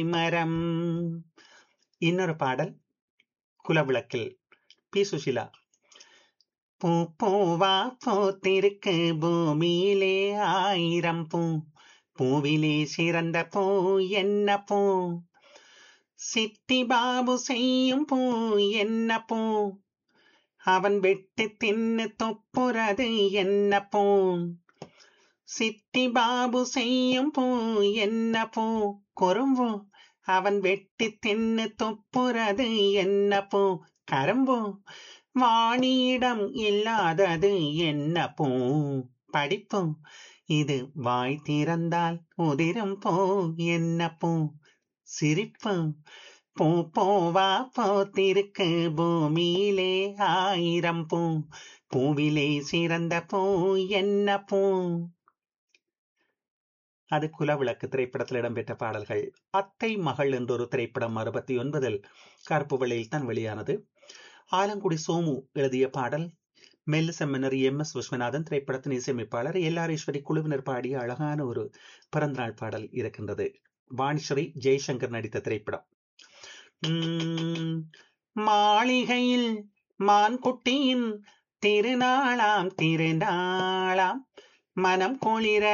மரம் இன்னொரு பாடல் குலவிளக்கில் பி சுஷிலா பூ பூவா பூத்திருக்கு பூமியிலே ஆயிரம் பூ பூவிலே சிறந்த பூ என்ன பூ சித்தி பாபு செய்யும் பூ என்ன பூ அவன் வெட்டி தின்னு தொப்புறது என்ன பூ சித்தி பாபு செய்யும் பூ என்ன பூ கொரும்பு அவன் வெட்டி தின்னு தொப்புறது என்ன பூ கரும்பு வாணியிடம் இல்லாதது என்ன பூ படிப்பு இது வாய் திறந்தால் உதிரும் பூ என்ன பூ சிரிப்பு பூ பூவா போத்திருக்கு பூமியிலே ஆயிரம் பூ பூவிலே சிறந்த பூ என்ன பூ அது குலவிளக்கு திரைப்படத்தில் இடம்பெற்ற பாடல்கள் அத்தை மகள் என்றொரு திரைப்படம் அறுபத்தி ஒன்பதில் கருப்பு வெள்ளையில் தான் வெளியானது ஆலங்குடி சோமு எழுதிய பாடல் மெல்லு செம்மனர் எம் எஸ் விஸ்வநாதன் திரைப்படத்தின் இசையமைப்பாளர் எல்லாரீஸ்வரி குழுவினர் பாடிய அழகான ஒரு பிறந்தநாள் பாடல் இருக்கின்றது வாணிஸ்வரி ஜெய்சங்கர் நடித்த திரைப்படம் மாளிகையில் மான்குட்டியின் திருநாளாம் திருநாளாம் மனம் குளிர